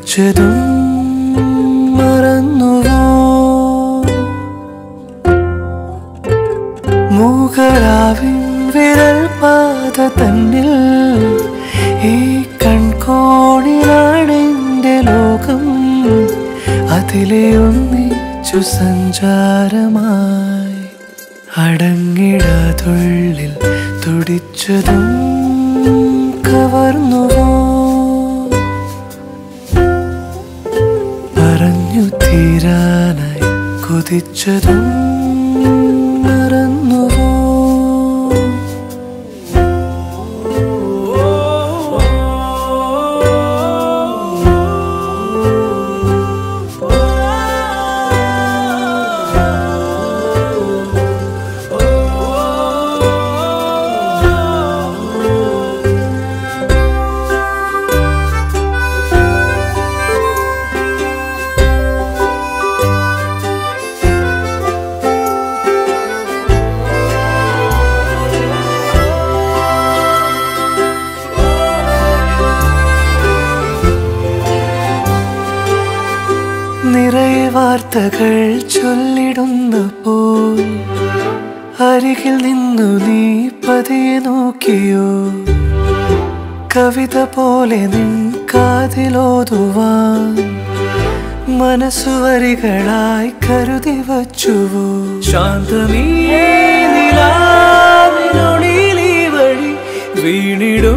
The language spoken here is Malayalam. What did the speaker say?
കൊതിച്ചതും മറന്നുവോ മൂകരാവിൻ വിരൽ പാത തന്നിൽ ഈ കൺകോണിലാണെന്റെ ലോകം അതിലെ ഒന്നിച്ചു സഞ്ചാരമായി അടങ്ങിടാതുള്ളിൽ തുടിച്ചതും കവർന്നുവോ പറഞ്ഞു തീരാനായി കൊതിച്ചതും മറന്നുവോ നിറയെ വാർത്തകൾ ചൊല്ലിടുന്ന പോൽ അരികിൽ നിന്നു നീ പതിയെ നോക്കിയോ കവിത പോലെ നിൻ കാതിലോതുവാൻ മനസ്സുവരികളായി കരുതി വച്ചുവോ ശാന്തമീ നിലാവിനൊളിയിലീ വഴി വീണിടും